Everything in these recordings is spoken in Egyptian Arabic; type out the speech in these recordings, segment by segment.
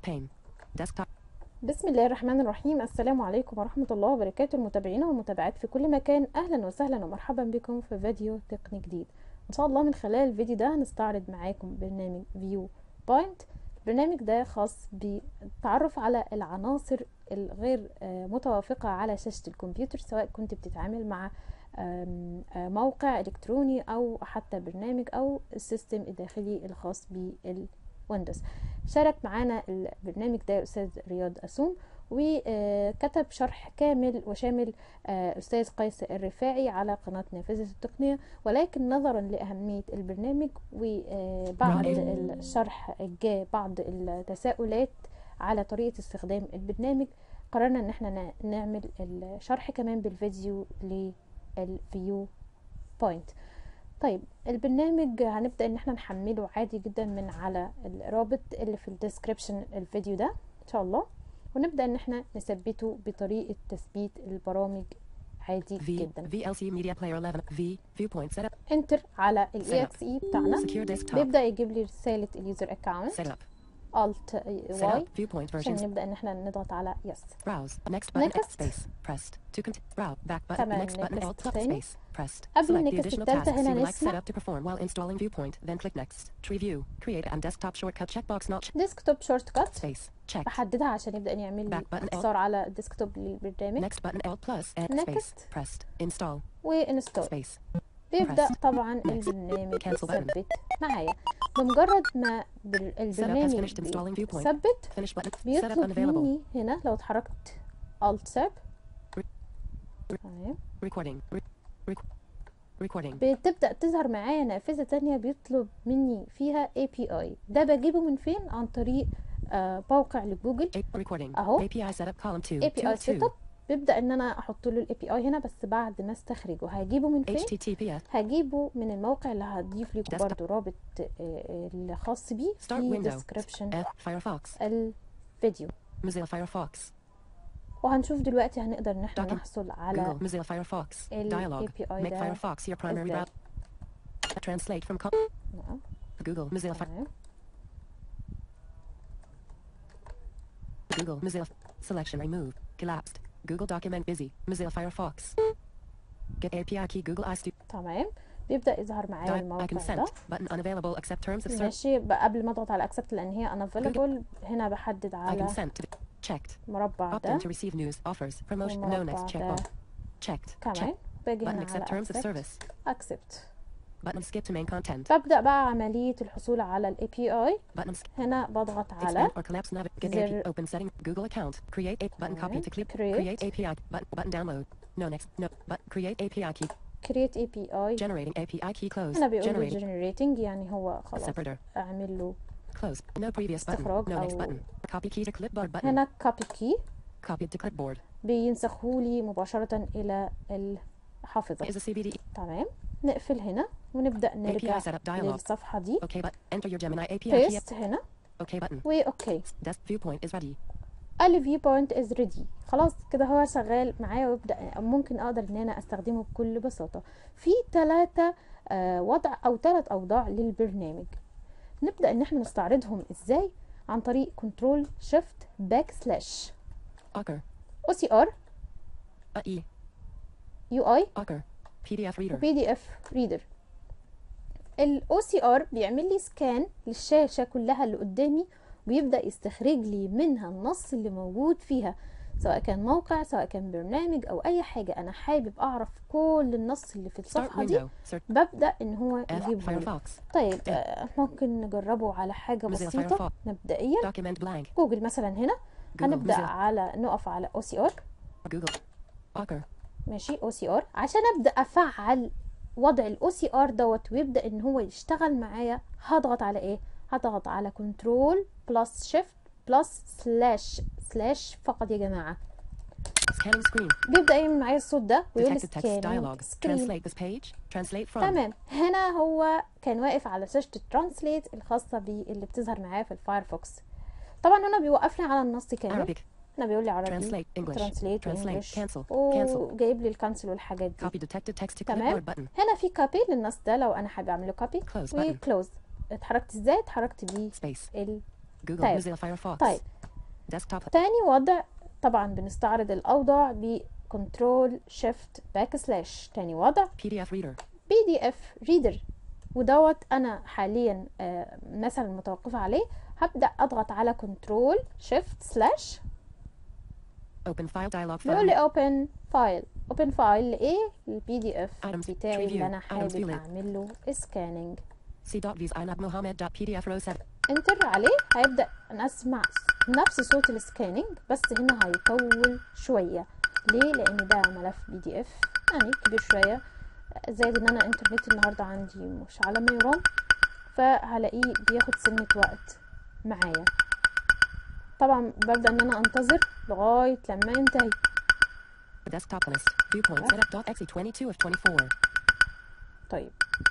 Pane. Desktop. بسم الله الرحمن الرحيم السلام عليكم ورحمة الله وبركاته المتابعين والمتابعات في كل مكان أهلا وسهلا ومرحبا بكم في فيديو تقني جديد إن شاء الله من خلال الفيديو ده هنستعرض معاكم برنامج فيو بوينت البرنامج ده خاص بالتعرف على العناصر الغير آه، متوافقة على شاشة الكمبيوتر سواء كنت بتتعامل مع آم، آه، موقع إلكتروني أو حتى برنامج أو السيستم الداخلي الخاص بالويندوز شارك معانا البرنامج ده أستاذ رياض أسوم وكتب شرح كامل وشامل آه، أستاذ قيس الرفاعي على قناة نافذة التقنية ولكن نظرا لأهمية البرنامج وبعد رائع. الشرح جاء بعض التساؤلات على طريقة استخدام البرنامج قررنا ان احنا ن- نعمل الشرح كمان بالفيديو للفيو بوينت طيب البرنامج هنبدأ ان احنا نحمله عادي جدا من على الرابط اللي في الديسكريبشن الفيديو ده ان شاء الله ونبدأ ان احنا نثبته بطريقة تثبيت البرامج عادي V. جدا VLC Media Player 11. V. Viewpoint setup. انتر على ال Setup. exe بتاعنا Secure desktop. بيبدأ يجيب لي رسالة اليوزر اكونت Setup. Alt Y Setup. Viewpoint عشان versions. نبدأ ان احنا نضغط على يس Browse. Next button. X Next. space. Pressed. To continue. Browse. Back button. تمام، Next button. next Alt plus تاني. space. Pressed. قبل Select the next additional التالتة tasks هنا you would like نسمع. set up to perform while installing Viewpoint. Then click Next. Tree View. Create and desktop shortcut checkbox not ch- ديسكتوب شورت كات space. Checked. بحددها عشان يبدأ يعمل لي Back button L. اختصار على الديسكتوب للبرنامج Next button. Alt plus. N space. Next. Pressed. Install. وانستول Space. بيبدأ Pressed. طبعا Next. البرنامج Cancel button. يثبت معايا بمجرد ما بر- البرنامج finished installing Viewpoint. يثبت Finish button. Setup بيطلب unavailable. مني هنا لو اتحركت Alt Tab تمام Recording. Re- rec- recording. بتبدأ تظهر معايا نافذة تانية بيطلب مني فيها API ده بجيبه من فين عن طريق آه، موقع لجوجل A- recording. أهو. API setup column 2. API 2 setup بيبدأ ان انا احط له الاي بي اي هنا بس بعد ما استخرجه هجيبه من فين HTTPS. هجيبه من الموقع اللي هضيف لكم Desktop. برضو رابط آه، آه، الخاص بيه Start في window. description F. Firefox. Mozilla الفيديو Firefox. وهنشوف دلوقتي هنقدر ان احنا Document. نحصل على Google Mozilla Firefox. ال Dialog. API Make ده Firefox your primary إزاي؟ browser. Translate from com- نعم Google Mozilla Fi- تمام Google Mozilla selection removed. Collapsed. Google document busy. Mozilla Firefox. Get API key Google I Stu- تمام بيبدأ يظهر معايا Di- I الموقع ده consent. Button unavailable. Accept terms of service. ماشي بقى قبل ما اضغط على accept لان هي unavailable هنا بحدد I على consent to checked. مربع Opt ده in to receive news offers promotion no والمربع next check ده box. Checked. كمان Check. باجي Button هنا accept على terms of accept service. accept Button skip to main content. ببدأ بقى عملية الحصول على ال API Button skip. هنا بضغط على Expand or collapse nav. Get زر- AP. Open setting. Google account. Create a button. Copy تمام. to clip. Create. Create API. Button. Button download. No next. No. Button. Create API key. create API Generating API key close. هنا بيقول لي Generating. generating يعني هو خلاص Separator. اعمل له Close. No previous button. استخراج No next أو- button. Copy key to clipboard button. هنا copy key Copied to clipboard. بينسخهولي مباشرة إلى الحافظة Is a CBD. تمام نقفل هنا ونبدأ نرجع API setup dialog. للصفحة دي OK button. Enter your Gemini API key. paste هنا OK button. وأوكي Desk viewpoint is ready. قال لي view point is ready خلاص كده هو شغال معايا ويبدأ ممكن أقدر إن أنا أستخدمه بكل بساطة في ثلاثة وضع أو ثلاث أوضاع للبرنامج نبدأ إن احنا نستعرضهم إزاي عن طريق كنترول شيفت باك سلاش Ocker. او سي ار A E. يو اي Ocker. PDF reader. بي دي اف ريدر الاو سي ار بيعمل لي سكان للشاشه كلها اللي قدامي ويبدا يستخرج لي منها النص اللي موجود فيها سواء كان موقع سواء كان برنامج او اي حاجه انا حابب اعرف كل النص اللي في Start الصفحه دي window. Search ببدا ان هو F. يجيبه لي Firefox. طيب آه، ممكن نجربه على حاجه Mozilla بسيطه Firefox. مبدئيا Document blank. جوجل مثلا هنا Google. هنبدا Mozilla. على نقف على او سي ار Google. Ocker. ماشي او سي ار عشان ابدا افعل وضع الاو سي ار دوت ويبدا ان هو يشتغل معايا هضغط على ايه هضغط على كنترول بلس شيفت بلس سلاش سلاش فقط يا جماعه Scanning screen. بيبدا يعمل معايا الصوت ده ويقول لي Detected text سكانينج dialog. سكرين Translate this page. Translate from. تمام هنا هو كان واقف على شاشه الترانسليت الخاصه بيه اللي بتظهر معايا في الفايرفوكس طبعا هنا بيوقفني على النص كامل Arabic. هنا بيقول لي عربي Translate English. ترانسليت Translate. انجلش Cancel. Cancel. وجايب لي الكانسل والحاجات دي Copy detected text to تمام. clipboard button. هنا في كوبي للنص ده لو انا حابه اعمل له كوبي Close button. وكلوز اتحركت ازاي اتحركت بيه Space. Google طيب. Mozilla Firefox. طيب Desktop. تاني وضع طبعا بنستعرض الأوضاع بكنترول شيفت باك سلاش تاني وضع PDF Reader. بي دي اف ريدر ودوت انا حاليا آه، مثلا متوقفه عليه هبدا اضغط على كنترول شيفت سلاش Open file dialog بيقول لي file. اوبن فايل اوبن فايل لايه البي دي اف Items. بتاعي اللي Preview. انا Items حابب view link. اعمل له سكاننج C.views Inab Mohammed. PDF row 7. انتر عليه هيبدا نسمع نفس صوت السكاننج بس هنا هيطول شويه ليه لان ده ملف بي دي اف يعني كبير شويه زائد ان انا انترنت النهارده عندي مش على ما يرام فهلاقيه بياخد سنه وقت معايا طبعا ببدا ان انا انتظر لغايه لما ينتهي Desktop list. Viewpoint setup. Dot exe 22 of 24. طيب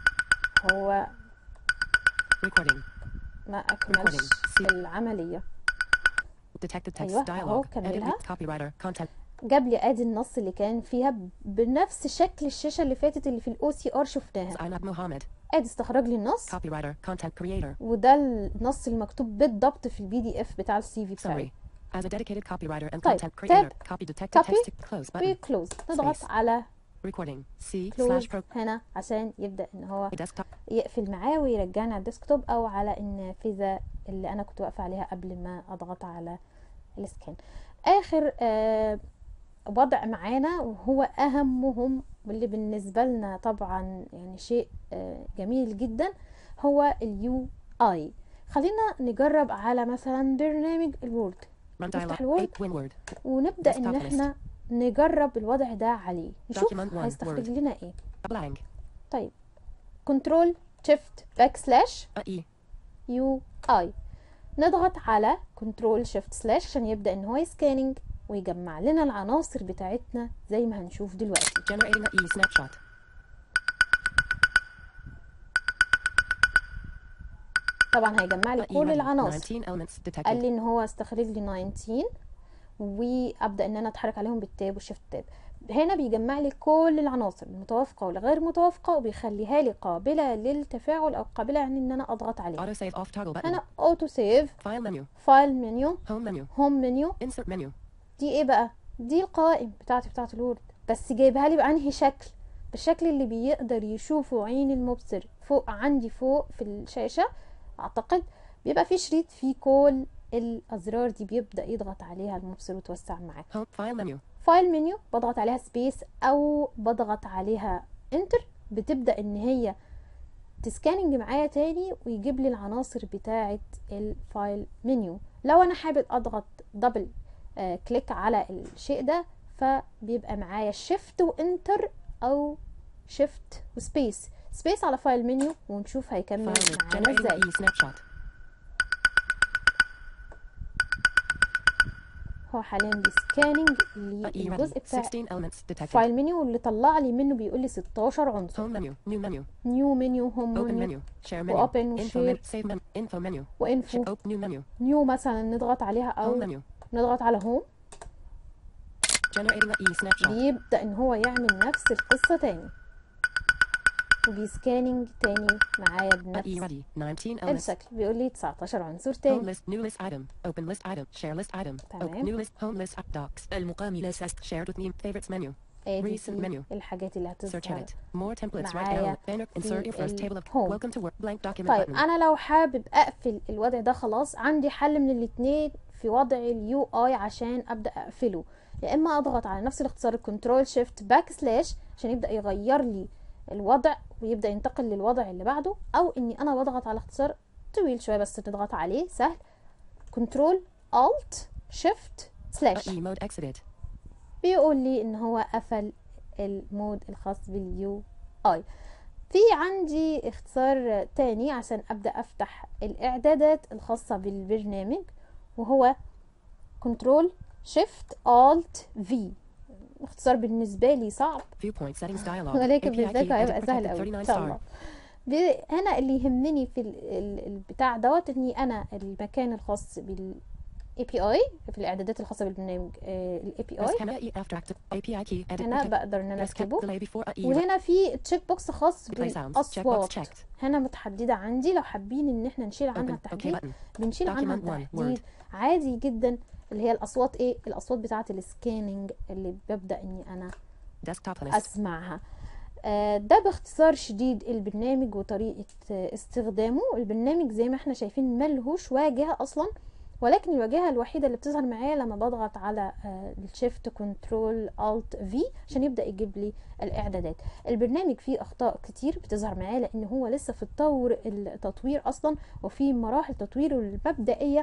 هو Recording. ما اكملش Recording. See. العمليه Detected text أيوة، أهو dialog. Edit كملها. with copywriter. Content. جاب لي ادي النص اللي كان فيها بنفس شكل الشاشه اللي فاتت اللي في الاو سي ار شفناها Inab Mohammed. ادي استخرج لي النص Copywriter. Content creator. وده النص المكتوب بالضبط في البي دي اف بتاع السي في بتاعي Summary. As a dedicated copywriter and طيب. content Tab. creator, copy detected Copy. text to close button. بكلوز نضغط Space. على Recording. C كلوز slash pro. هنا عشان يبدا ان هو Desktop. يقفل معاه ويرجعني على الديسكتوب او على النافذه اللي انا كنت واقفه عليها قبل ما اضغط على السكان اخر آه وضع معانا وهو اهمهم واللي بالنسبه لنا طبعا يعني شيء آه جميل جدا هو اليو اي خلينا نجرب على مثلا برنامج الوورد Run نفتح dialog. الوورد. 8 Winword. ونبدا ان Desktop احنا نجرب الوضع ده عليه نشوف Document one, هيستخرج Word. لنا ايه Blank. طيب كنترول شيفت باك سلاش A E. يو اي نضغط على كنترول شيفت سلاش عشان يبدا ان هو يسكاننج ويجمع لنا العناصر بتاعتنا زي ما هنشوف دلوقتي Generating a E snapshot. طبعا هيجمع لي A E كل ready. العناصر 19 elements قال detected. لي ان هو استخرج لي 19 وابدا ان انا اتحرك عليهم بالتاب والشيفت تاب هنا بيجمع لي كل العناصر المتوافقه والغير متوافقه وبيخليها لي قابله للتفاعل او قابله يعني ان انا اضغط عليها Auto save off toggle button. هنا اوتو سيف File menu. فايل منيو Home menu. هوم منيو Insert menu. دي ايه بقى دي القوائم بتاعتي بتاعت الوورد بس جايبها لي بانهي شكل بالشكل اللي بيقدر يشوفه عين المبصر فوق عندي فوق في الشاشة اعتقد بيبقى في شريط فيه كل الازرار دي بيبدا يضغط عليها المبصر وتوسع معاه Home. File menu. فايل منيو بضغط عليها سبيس او بضغط عليها انتر بتبدا ان هي تسكاننج معايا تاني ويجيب لي العناصر بتاعه الفايل منيو لو انا حابب اضغط دبل آه كليك على الشيء ده فبيبقى معايا شيفت وانتر او شيفت وسبيس سبيس على فايل منيو ونشوف هيكمل File. معانا Generating ازاي a E snapshot. هو حاليا بيسكاننج A E ready. للجزء بتاع 16 elements detected. فايل منيو اللي طلع لي منه بيقول لي 16 عنصر Home menu. New menu. نيو منيو هوم Open منيو menu. Share menu. وأوبن Info وشير. menu. Save menu. Info menu. وانفو Sh- Open new menu. نيو مثلا نضغط عليها Home او menu. نضغط على هوم Generating a E snapshot. بيبدأ ان هو يعمل نفس القصة تاني وبيسكاننج تاني معايا A E بنفس ready. 19 elements. الشكل بيقول لي 19 عنصر Home تاني list. New list item. Open list item. Share list item. تمام. Open new list. Home list. Docs. المقام إلى سست. Shared with me. Favorites menu. ادي Recent دي menu. الحاجات اللي Search هتظهر edit. More templates right معايا now. Banner. في Insert your first ال table of. home. Welcome to work. Blank document طيب button. انا لو حابب اقفل الوضع ده خلاص عندي حل من الاتنين في وضع اليو اي عشان ابدا اقفله يا اما اضغط على نفس الاختصار كنترول شيفت باك سلاش عشان يبدا يغير لي الوضع ويبدا ينتقل للوضع اللي بعده او اني انا بضغط على اختصار طويل شويه بس تضغط عليه سهل كنترول الت شيفت A سلاش E mode exited. بيقول لي ان هو قفل المود الخاص باليو اي في عندي اختصار تاني عشان ابدا افتح الاعدادات الخاصه بالبرنامج وهو كنترول شيفت الت في اختصار بالنسبه لي صعب Viewpoint settings dialog. ولكن API key بالذات هيبقى edit سهل protected قوي 39 ان شاء star. الله بي- هنا اللي يهمني في ال- ال- البتاع دوت اني انا المكان الخاص API في الاعدادات الخاصه بالبرنامج ال API Press camera E after active API key edit هنا detect- بقدر ان انا press cap اكتبه delay before a E وهنا في تشيك بوكس خاص play sounds checkbox بالاصوات checked هنا متحدده عندي لو حابين ان احنا نشيل عنها open OK التحديد button بنشيل عنها Document one, التحديد عادي جدا اللي هي الاصوات ايه الاصوات بتاعه السكاننج اللي ببدا اني انا desktop list اسمعها آه، ده باختصار شديد البرنامج وطريقة آه، استخدامه البرنامج زي ما احنا شايفين ملهوش واجهة اصلا ولكن الواجهة الوحيدة اللي بتظهر معايا لما بضغط على الشيفت كنترول الت في عشان يبدأ يجيب لي الاعدادات البرنامج فيه اخطاء كتير بتظهر معايا لان هو لسه في الطور التطوير اصلا وفي مراحل تطويره المبدئية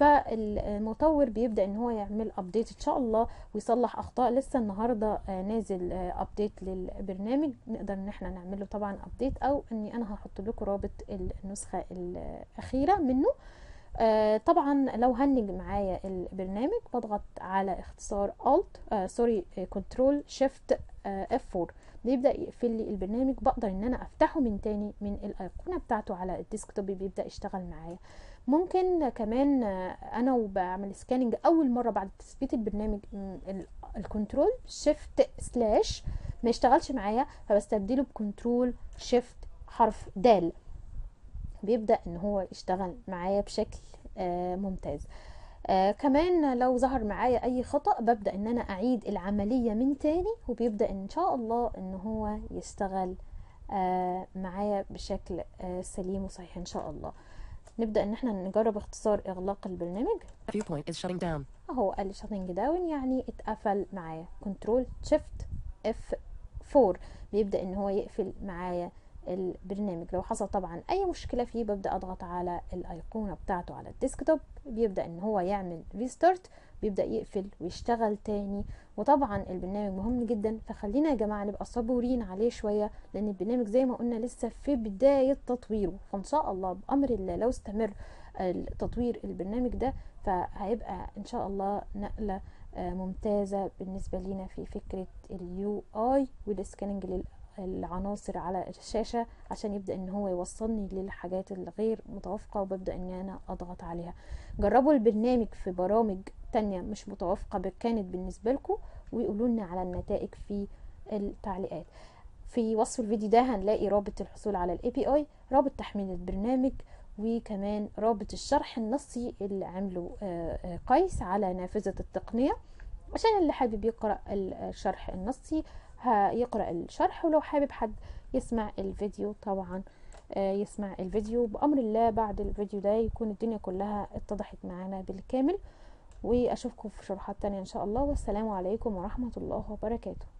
فالمطور بيبدأ ان هو يعمل ابديت ان شاء الله ويصلح اخطاء لسه النهارده آه، نازل ابديت للبرنامج نقدر ان احنا نعمل له طبعا ابديت او اني انا هحط لكم رابط النسخه الاخيره منه آه، طبعا لو هنج معايا البرنامج بضغط على اختصار alt آه سوري كنترول شيفت اف 4 بيبدا يقفل لي البرنامج بقدر ان انا افتحه من تاني من الايقونه بتاعته على الديسكتوب بيبدا يشتغل معايا ممكن كمان آه، انا وبعمل سكاننج اول مره بعد تثبيت البرنامج م، ال- الكنترول شيفت سلاش ما يشتغلش معايا فبستبدله بكنترول شيفت حرف دال بيبدأ ان هو يشتغل معايا بشكل آه، ممتاز آه كمان لو ظهر معايا اي خطأ ببدأ ان انا اعيد العملية من تاني وبيبدأ ان شاء الله ان هو يشتغل آه معايا بشكل آه سليم وصحيح ان شاء الله نبدأ ان احنا نجرب اختصار اغلاق البرنامج viewpoint is shutting down اهو قال لي شاتنج داون يعني اتقفل معايا كنترول شيفت اف 4 بيبدا ان هو يقفل معايا البرنامج لو حصل طبعا اي مشكله فيه ببدا اضغط على الايقونه بتاعته على الديسكتوب بيبدا ان هو يعمل ريستارت بيبدا يقفل ويشتغل تاني وطبعا البرنامج مهم جدا فخلينا يا جماعه نبقى صبورين عليه شويه لان البرنامج زي ما قلنا لسه في بدايه تطويره فان شاء الله بامر الله لو استمر تطوير البرنامج ده فهيبقى ان شاء الله نقله آه، ممتازه بالنسبه لينا في فكره اليو اي والسكاننج للعناصر على الشاشه عشان يبدا ان هو يوصلني للحاجات الغير متوافقه وببدا ان انا اضغط عليها جربوا البرنامج في برامج تانية مش متوافقه ب- كانت بالنسبه لكم ويقولوا لنا على النتائج في التعليقات في وصف الفيديو ده هنلاقي رابط الحصول على الاي بي اي رابط تحميل البرنامج وكمان رابط الشرح النصي اللي عمله آه، آه، قيس على نافذة التقنية عشان اللي حابب يقرأ الشرح النصي هيقرأ الشرح ولو حابب حد يسمع الفيديو طبعا آه، يسمع الفيديو بأمر الله بعد الفيديو ده يكون الدنيا كلها اتضحت معانا بالكامل وأشوفكم في شروحات تانية إن شاء الله والسلام عليكم ورحمة الله وبركاته